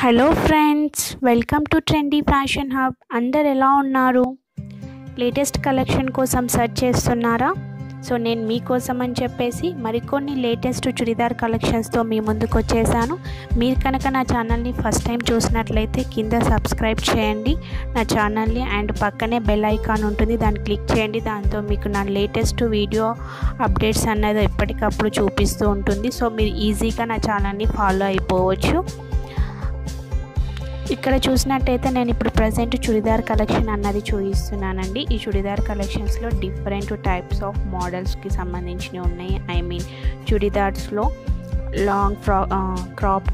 hello friends welcome to trendy fashion hub అందరు ఎలా ఉన్నారు లేటెస్ట్ కలెక్షన్ కోసం సెర్చ్ చేస్తున్నారా సో నేను మీకోసం అని చెప్పేసి మరికొన్ని లేటెస్ట్ చుడిదార్ కలెక్షన్స్తో మీ ముందుకు వచ్చేసాను మీరు కనుక నా ఛానల్ని ఫస్ట్ టైం చూసినట్లయితే కింద సబ్స్క్రైబ్ చేయండి నా ఛానల్ని అండ్ పక్కనే బెల్ ఐకాన్ ఉంటుంది దాన్ని క్లిక్ చేయండి దాంతో మీకు నా లేటెస్ట్ వీడియో అప్డేట్స్ అన్నది ఎప్పటికప్పుడు చూపిస్తూ ఉంటుంది సో మీరు ఈజీగా నా ఛానల్ని ఫాలో అయిపోవచ్చు ఇక్కడ చూసినట్టయితే నేను ఇప్పుడు ప్రజెంట్ చుడిదార్ కలెక్షన్ అన్నది చూపిస్తున్నానండి ఈ చుడిదార్ కలెక్షన్స్లో డిఫరెంట్ టైప్స్ ఆఫ్ మోడల్స్కి సంబంధించినవి ఉన్నాయి ఐ మీన్ చుడిదార్స్లో లాంగ్ ఫ్రా క్రాప్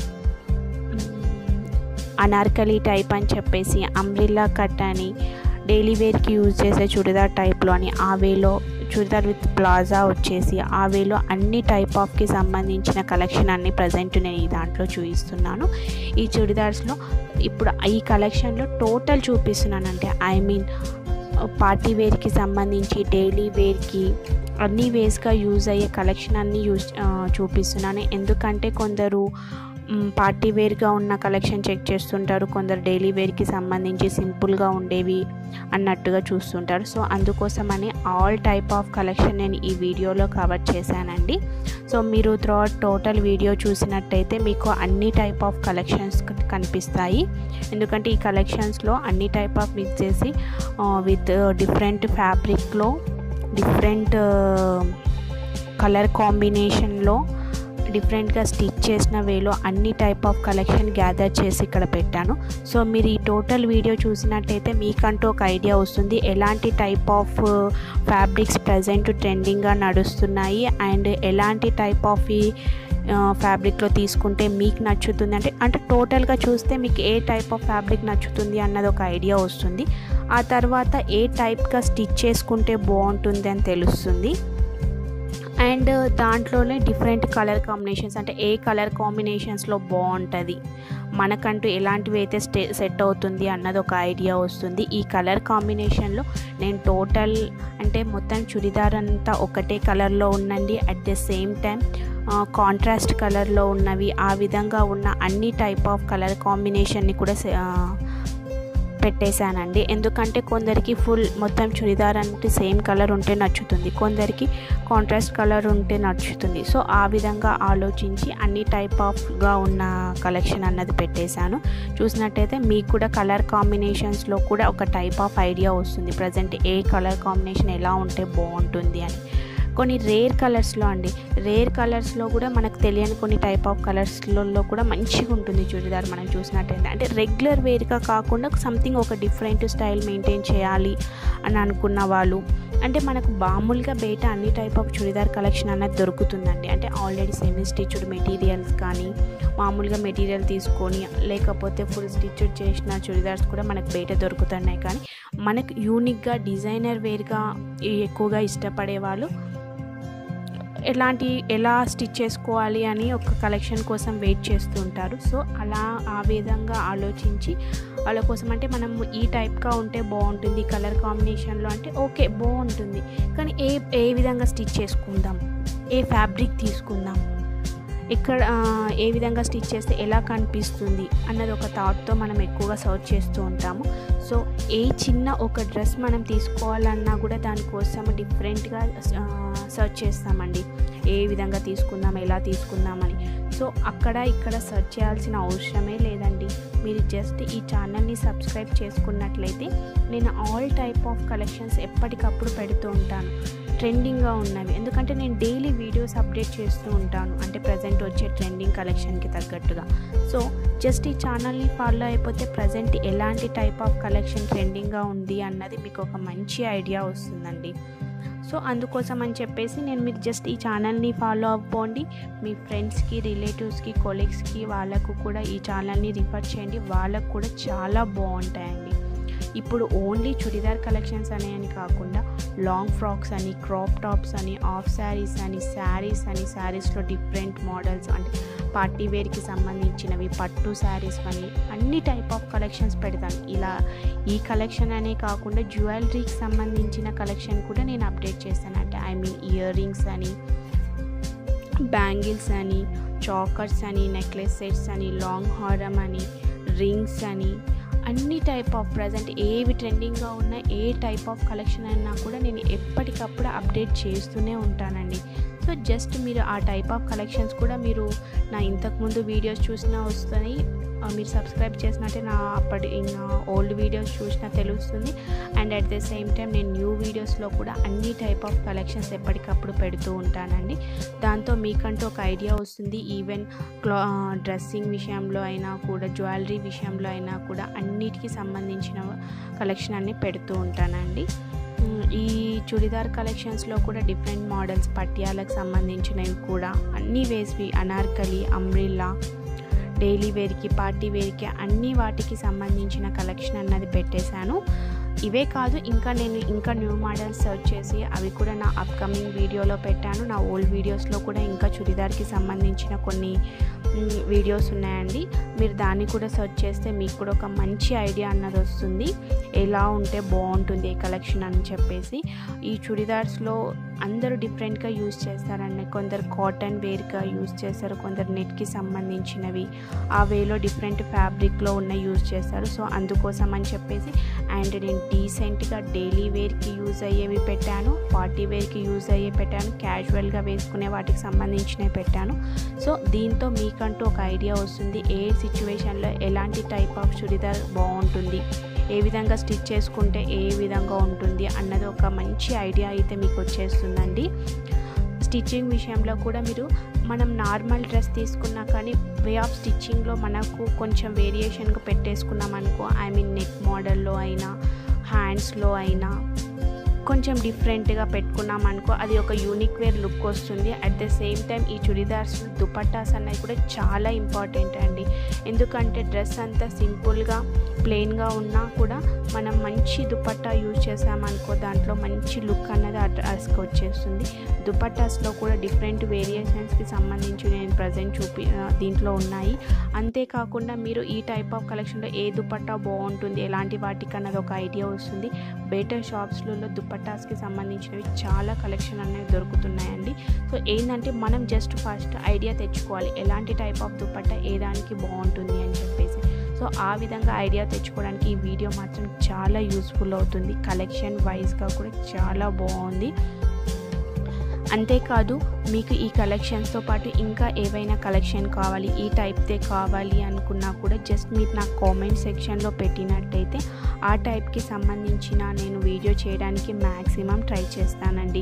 అనార్కలి టైప్ అని చెప్పేసి అంబ్రిల్లా కట్ అని డైలీ వేర్కి యూజ్ చేసే చుడిదార్ టైప్లో అని ఆ వేలో చుడిదార్ విత్ ప్లాజా వచ్చేసి ఆ వేలో అన్ని టైప్ ఆఫ్కి సంబంధించిన కలెక్షన్ అన్ని ప్రజెంట్ నేను ఈ దాంట్లో చూపిస్తున్నాను ఈ చుడిదార్స్లో ఇప్పుడు ఈ కలెక్షన్లో టోటల్ చూపిస్తున్నాను అంటే ఐ మీన్ పార్టీ వేర్కి సంబంధించి డైలీ వేర్కి అన్ని వేస్గా యూజ్ అయ్యే కలెక్షన్ అన్నీ యూజ్ చూపిస్తున్నాను ఎందుకంటే కొందరు పార్టీ వేర్గా ఉన్న కలెక్షన్ చెక్ చేస్తుంటారు కొందరు డైలీ వేర్కి సంబంధించి సింపుల్గా ఉండేవి అన్నట్టుగా చూస్తుంటారు సో అందుకోసమని ఆల్ టైప్ ఆఫ్ కలెక్షన్ నేను ఈ వీడియోలో కవర్ చేశానండి సో మీరు త్రూఅవుట్ టోటల్ వీడియో చూసినట్టయితే మీకు అన్ని టైప్ ఆఫ్ కలెక్షన్స్ కనిపిస్తాయి ఎందుకంటే ఈ కలెక్షన్స్లో అన్ని టైప్ ఆఫ్ మిక్స్ చేసి విత్ డిఫరెంట్ ఫ్యాబ్రిక్లో డిఫరెంట్ కలర్ కాంబినేషన్లో డిఫరెంట్గా స్టిచ్ చేసిన వేలో అన్ని టైప్ ఆఫ్ కలెక్షన్ గ్యాదర్ చేసి ఇక్కడ పెట్టాను సో మీరు ఈ టోటల్ వీడియో చూసినట్టయితే మీకంటూ ఒక ఐడియా వస్తుంది ఎలాంటి టైప్ ఆఫ్ ఫ్యాబ్రిక్స్ ప్రజెంట్ ట్రెండింగ్గా నడుస్తున్నాయి అండ్ ఎలాంటి టైప్ ఆఫ్ ఈ ఫ్యాబ్రిక్లో తీసుకుంటే మీకు నచ్చుతుంది అంటే అంటే టోటల్గా చూస్తే మీకు ఏ టైప్ ఆఫ్ ఫ్యాబ్రిక్ నచ్చుతుంది అన్నది ఒక ఐడియా వస్తుంది ఆ తర్వాత ఏ టైప్గా స్టిచ్ చేసుకుంటే బాగుంటుంది అని తెలుస్తుంది అండ్ దాంట్లోనే డిఫరెంట్ కలర్ కాంబినేషన్స్ అంటే ఏ కలర్ కాంబినేషన్స్లో బాగుంటుంది మనకంటూ ఎలాంటివి అయితే స్టే సెట్ అవుతుంది అన్నది ఒక ఐడియా వస్తుంది ఈ కలర్ కాంబినేషన్లో నేను టోటల్ అంటే మొత్తం చుడిదార్ అంతా ఒకటే కలర్లో ఉండండి at the same time contrast కలర్లో ఉన్నవి ఆ విధంగా ఉన్న అన్ని టైప్ ఆఫ్ కలర్ కాంబినేషన్ని కూడా పెట్టేశానండి ఎందుకంటే కొందరికి ఫుల్ మొత్తం చుడిదార్ అంటే సేమ్ కలర్ ఉంటే నచ్చుతుంది కొందరికి కాంట్రాస్ట్ కలర్ ఉంటే నచ్చుతుంది సో ఆ విధంగా ఆలోచించి అన్ని టైప్ ఆఫ్గా ఉన్న కలెక్షన్ అన్నది పెట్టేశాను చూసినట్టయితే మీకు కూడా కలర్ కాంబినేషన్స్లో కూడా ఒక టైప్ ఆఫ్ ఐడియా వస్తుంది ప్రజెంట్ ఏ కలర్ కాంబినేషన్ ఎలా ఉంటే బాగుంటుంది అని కొన్ని రేర్ కలర్స్లో అండి రేర్ కలర్స్లో కూడా మనకు తెలియని కొన్ని టైప్ ఆఫ్ కలర్స్లలో కూడా మంచిగా ఉంటుంది చుడిదార్ మనం చూసినట్టయితే అంటే రెగ్యులర్ వేర్గా కాకుండా సంథింగ్ ఒక డిఫరెంట్ స్టైల్ మెయింటైన్ చేయాలి అని అనుకున్న వాళ్ళు అంటే మనకు మామూలుగా బయట అన్ని టైప్ ఆఫ్ చుడిదార్ కలెక్షన్ అనేది దొరుకుతుందండి అంటే ఆల్రెడీ సెమీ స్టిచ్డ్ మెటీరియల్స్ కానీ మామూలుగా మెటీరియల్ తీసుకొని లేకపోతే ఫుల్ స్టిచ్డ్ చేసిన చుడిదార్స్ కూడా మనకు బయట దొరుకుతున్నాయి కానీ మనకు యూనిక్గా డిజైనర్ వేర్గా ఎక్కువగా ఇష్టపడే వాళ్ళు ఎలాంటి ఎలా స్టిచ్ చేసుకోవాలి అని ఒక కలెక్షన్ కోసం వెయిట్ చేస్తూ ఉంటారు సో అలా ఆ విధంగా ఆలోచించి వాళ్ళ కోసం అంటే మనం ఈ టైప్గా ఉంటే బాగుంటుంది కలర్ కాంబినేషన్లో అంటే ఓకే బాగుంటుంది కానీ ఏ ఏ విధంగా స్టిచ్ చేసుకుందాం ఏ ఫ్యాబ్రిక్ తీసుకుందాం ఇక్కడ ఏ విధంగా స్టిచ్ చేస్తే ఎలా కనిపిస్తుంది అన్నది ఒక థాట్తో మనం ఎక్కువగా సర్చ్ చేస్తూ ఉంటాము సో ఏ చిన్న ఒక డ్రెస్ మనం తీసుకోవాలన్నా కూడా దానికోసం డిఫరెంట్గా సర్చ్ చేస్తామండి ఏ విధంగా తీసుకుందాం ఎలా తీసుకుందామని సో అక్కడ ఇక్కడ సెర్చ్ చేయాల్సిన అవసరమే లేదండి మీరు జస్ట్ ఈ ఛానల్ని సబ్స్క్రైబ్ చేసుకున్నట్లయితే నేను ఆల్ టైప్ ఆఫ్ కలెక్షన్స్ ఎప్పటికప్పుడు పెడుతూ ఉంటాను ట్రెండింగ్గా ఉన్నవి ఎందుకంటే నేను డైలీ వీడియోస్ అప్డేట్ చేస్తూ ఉంటాను అంటే ప్రజెంట్ వచ్చే ట్రెండింగ్ కలెక్షన్కి తగ్గట్టుగా సో జస్ట్ ఈ ఛానల్ని ఫాలో అయిపోతే ప్రజెంట్ ఎలాంటి టైప్ ఆఫ్ కలెక్షన్ ట్రెండింగ్గా ఉంది అన్నది మీకు ఒక మంచి ఐడియా వస్తుందండి సో అందుకోసం అని చెప్పేసి నేను మీరు జస్ట్ ఈ ఛానల్ని ఫాలో అవ్వండి మీ ఫ్రెండ్స్కి రిలేటివ్స్కి కొలీగ్స్కి వాళ్ళకు కూడా ఈ ఛానల్ని రిఫర్ చేయండి వాళ్ళకు కూడా చాలా బాగుంటాయండి ఇప్పుడు ఓన్లీ చుడిదార్ కలెక్షన్స్ అనే అని కాకుండా లాంగ్ ఫ్రాక్స్ అని క్రాప్ టాప్స్ అని ఆఫ్ శారీస్ అని శారీస్ అని శారీస్లో డిఫరెంట్ మోడల్స్ అంటే పార్టీ వేర్కి సంబంధించినవి పట్టు శారీస్ అని అన్ని టైప్ ఆఫ్ కలెక్షన్స్ పెడతాను ఇలా ఈ కలెక్షన్ అనే కాకుండా జ్యువెలరీకి సంబంధించిన కలెక్షన్ కూడా నేను అప్డేట్ చేస్తాను అంటే ఐ మీన్ ఇయర్ రింగ్స్ అని బ్యాంగిల్స్ అని చాకర్స్ అని నెక్లెస్ సెట్స్ అని లాంగ్ హారం అని రింగ్స్ అని అన్ని టైప్ ఆఫ్ ప్రజెంట్ ఏవి ట్రెండింగ్గా ఉన్న ఏ టైప్ ఆఫ్ కలెక్షన్ అయినా కూడా నేను ఎప్పటికప్పుడు అప్డేట్ చేస్తూనే ఉంటానండి సో జస్ట్ మీరు ఆ టైప్ ఆఫ్ కలెక్షన్స్ కూడా మీరు నా ఇంతకుముందు వీడియోస్ చూసినా వస్తాయి మీరు సబ్స్క్రైబ్ చేసినట్టే నా అప్పటి నా ఓల్డ్ వీడియోస్ చూసినా తెలుస్తుంది and at the same time నేను న్యూ వీడియోస్లో కూడా అన్ని టైప్ ఆఫ్ కలెక్షన్స్ ఎప్పటికప్పుడు పెడుతూ ఉంటానండి దాంతో మీకంటూ ఒక ఐడియా వస్తుంది ఈవెన్ క్లా డ్రెస్సింగ్ విషయంలో అయినా కూడా జ్యువెలరీ విషయంలో అయినా కూడా అన్నిటికీ సంబంధించిన కలెక్షన్ అన్ని పెడుతూ ఉంటానండి ఈ చుడిదార్ కలెక్షన్స్లో కూడా డిఫరెంట్ మోడల్స్ పట్యాలకు సంబంధించినవి కూడా అన్ని వేస్వి అనార్కలి అంబ్రిల్లా డైలీ వేర్కి పార్టీ వేర్కి అన్ని వాటికి సంబంధించిన కలెక్షన్ అన్నది పెట్టేశాను ఇవే కాదు ఇంకా నేను ఇంకా న్యూ మోడల్స్ సర్చ్ చేసి అవి కూడా నా అప్కమింగ్ వీడియోలో పెట్టాను నా ఓల్డ్ వీడియోస్లో కూడా ఇంకా చుడిదార్కి సంబంధించిన కొన్ని వీడియోస్ ఉన్నాయండి మీరు దాన్ని కూడా సెర్చ్ చేస్తే మీకు కూడా ఒక మంచి ఐడియా అన్నది వస్తుంది ఎలా ఉంటే బాగుంటుంది ఏ కలెక్షన్ అని చెప్పేసి ఈ చుడిదార్స్లో అందరూ డిఫరెంట్గా యూజ్ చేస్తారండి కొందరు కాటన్ వేర్గా యూజ్ చేస్తారు కొందరు నెట్కి సంబంధించినవి ఆ వేలో డిఫరెంట్ ఫ్యాబ్రిక్లో ఉన్న యూజ్ చేస్తారు సో అందుకోసం అని చెప్పేసి అండ్ నేను డీసెంట్గా డైలీ వేర్కి యూజ్ అయ్యేవి పెట్టాను పార్టీ వేర్కి యూజ్ అయ్యే పెట్టాను క్యాజువల్గా వేసుకునే వాటికి సంబంధించినవి పెట్టాను సో దీంతో మీకంటూ ఒక ఐడియా వస్తుంది ఏ సిచ్యువేషన్లో ఎలాంటి టైప్ ఆఫ్ చుడిదార్ బాగుంటుంది ఏ విధంగా స్టిచ్ చేసుకుంటే ఏ విధంగా ఉంటుంది అన్నది ఒక మంచి ఐడియా అయితే మీకు వచ్చేస్తుందండి స్టిచ్చింగ్ విషయంలో కూడా మీరు మనం నార్మల్ డ్రెస్ తీసుకున్నా కానీ వే ఆఫ్ స్టిచ్చింగ్లో మనకు కొంచెం వేరియేషన్గా పెట్టేసుకున్నాం అనుకో ఐ మీన్ నెక్ మోడల్లో అయినా హ్యాండ్స్లో అయినా కొంచెం డిఫరెంట్గా పెట్టుకున్నాం అనుకో అది ఒక యూనిక్ వేర్ లుక్ వస్తుంది అట్ ద సేమ్ టైం ఈ చుడిదార్స్ దుపట్టాస్ అనేవి కూడా చాలా ఇంపార్టెంట్ అండి ఎందుకంటే డ్రెస్ అంతా సింపుల్గా ప్లెయిన్గా ఉన్నా కూడా మనం మంచి దుపట్టా యూజ్ చేసామనుకో దాంట్లో మంచి లుక్ అన్నది ఆ డ్రెస్కి వచ్చేస్తుంది దుపట్టాస్లో కూడా డిఫరెంట్ వేరియేషన్స్కి సంబంధించి నేను ప్రజెంట్ చూపి దీంట్లో ఉన్నాయి అంతేకాకుండా మీరు ఈ టైప్ ఆఫ్ కలెక్షన్లో ఏ దుపట్టా బాగుంటుంది ఎలాంటి వాటికి అన్నది ఒక ఐడియా వస్తుంది బయట షాప్స్లలో దుపట్టాస్కి సంబంధించినవి చాలా కలెక్షన్ అనేవి దొరుకుతున్నాయండి సో ఏంటంటే మనం జస్ట్ ఫస్ట్ ఐడియా తెచ్చుకోవాలి ఎలాంటి టైప్ ఆఫ్ దుపట్టా ఏ దానికి బాగుంటుంది అని చెప్పేసి సో ఆ విధంగా ఐడియా తెచ్చుకోవడానికి ఈ వీడియో మాత్రం చాలా యూస్ఫుల్ అవుతుంది కలెక్షన్ వైజ్గా కూడా చాలా బాగుంది అంతేకాదు మీకు ఈ కలెక్షన్స్తో పాటు ఇంకా ఏవైనా కలెక్షన్ కావాలి ఈ టైప్దే కావాలి అనుకున్నా కూడా జస్ట్ మీరు నాకు కామెంట్ సెక్షన్లో పెట్టినట్టయితే ఆ టైప్కి సంబంధించిన నేను వీడియో చేయడానికి మ్యాక్సిమం ట్రై చేస్తానండి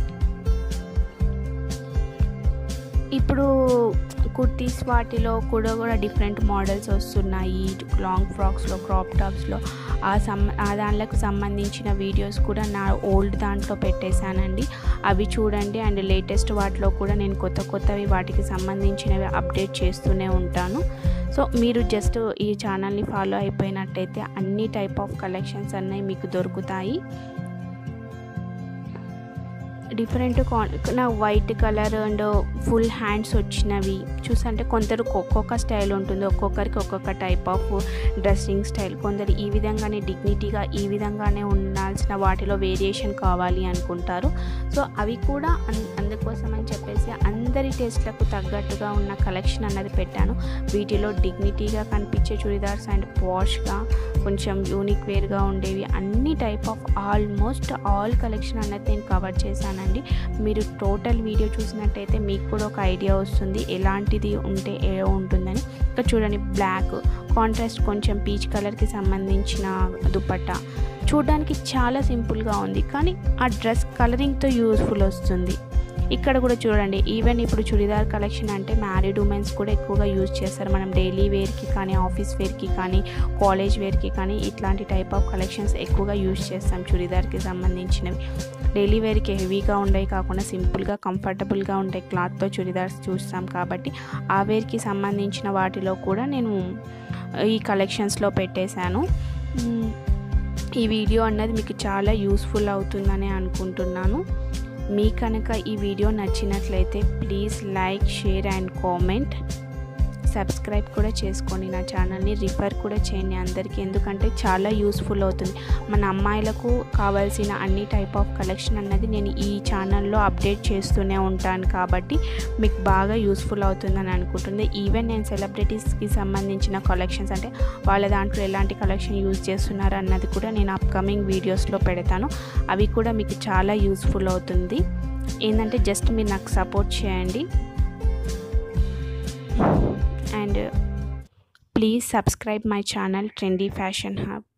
ఇప్పుడు కుర్తీస్ వాటిలో కూడా కూడా డిఫరెంట్ మోడల్స్ వస్తున్నాయి లాంగ్ ఫ్రాక్స్లో క్రాప్ టాప్స్లో ఆ సం ఆ దాంట్లకు సంబంధించిన వీడియోస్ కూడా నా ఓల్డ్ దాంట్లో పెట్టేశానండి అవి చూడండి అండ్ లేటెస్ట్ వాటిలో కూడా నేను కొత్త కొత్తవి వాటికి సంబంధించినవి అప్డేట్ చేస్తూనే ఉంటాను సో మీరు జస్ట్ ఈ ఛానల్ని ఫాలో అయిపోయినట్టయితే అన్ని టైప్ ఆఫ్ కలెక్షన్స్ అన్నవి మీకు దొరుకుతాయి డిఫరెంట్ నా white colour and full hands వచ్చినవి చూసంటే కొందరు ఒక్కొక్క స్టైల్ ఉంటుంది ఒక్కొక్కరికి ఒక్కొక్క టైప్ ఆఫ్ డ్రెస్సింగ్ స్టైల్ కొందరు ఈ విధంగానే డిగ్నిటీగా ఈ విధంగానే ఉండాల్సిన వాటిలో వేరియేషన్ కావాలి అనుకుంటారు సో అవి కూడా అందుకోసం అని చెప్పేసి అందరి టేస్ట్లకు తగ్గట్టుగా ఉన్న కలెక్షన్ అన్నది పెట్టాను వీటిలో డిగ్నిటీగా కనిపించే చుడిదార్స్ అండ్ పాష్గా కొంచెం యూనిక్ వేర్గా ఉండేవి అన్ని type of almost all collection అన్నది నేను కవర్ చేశాను అండి మీరు టోటల్ వీడియో చూసినట్టయితే మీకు కూడా ఒక ఐడియా వస్తుంది ఎలాంటిది ఉంటే ఏ ఉంటుందని ఇంకా చూడండి బ్లాక్ కాంట్రాస్ట్ కొంచెం పీచ్ కలర్కి సంబంధించిన దుపట్టా చూడడానికి చాలా సింపుల్గా ఉంది కానీ ఆ డ్రెస్ కలరింగ్తో యూస్ఫుల్ వస్తుంది ఇక్కడ కూడా చూడండి ఈవెన్ ఇప్పుడు చుడిదార్ కలెక్షన్ అంటే మ్యారీడ్ ఉమెన్స్ కూడా ఎక్కువగా యూజ్ చేస్తారు మనం డైలీ వేర్కి కానీ ఆఫీస్ వేర్కి కానీ కాలేజ్ వేర్కి కానీ ఇట్లాంటి టైప్ ఆఫ్ కలెక్షన్స్ ఎక్కువగా యూజ్ చేస్తాం చుడిదార్కి సంబంధించినవి డైలీ వేర్కి హెవీగా ఉండేవి కాకుండా సింపుల్గా కంఫర్టబుల్గా ఉండే క్లాత్తో చుడిదార్స్ చూస్తాం కాబట్టి ఆ వేర్కి సంబంధించిన వాటిలో కూడా నేను ఈ కలెక్షన్స్లో పెట్టేశాను ఈ వీడియో అన్నది మీకు చాలా యూస్ఫుల్ అవుతుందని అనుకుంటున్నాను మీ కనుక ఈ వీడియో నచ్చినట్లయితే please like share and comment subscribe కూడా చేసుకోండి నా ఛానల్ని రిఫర్ కూడా చేయండి అందరికీ ఎందుకంటే చాలా యూస్ఫుల్ అవుతుంది మన అమ్మాయిలకు కావాల్సిన అన్ని టైప్ ఆఫ్ కలెక్షన్ అన్నది నేను ఈ ఛానల్లో అప్డేట్ చేస్తూనే ఉంటాను కాబట్టి మీకు బాగా యూస్ఫుల్ అవుతుందని అనుకుంటుంది ఈవెన్ నేను సెలబ్రిటీస్కి సంబంధించిన కలెక్షన్స్ అంటే వాళ్ళ దాంట్లో ఎలాంటి కలెక్షన్ యూజ్ చేస్తున్నారు అన్నది కూడా నేను అప్కమింగ్ వీడియోస్లో పెడతాను అవి కూడా మీకు చాలా యూస్ఫుల్ అవుతుంది ఏంటంటే జస్ట్ మీరు నాకు సపోర్ట్ చేయండి and please subscribe my channel trendy fashion hub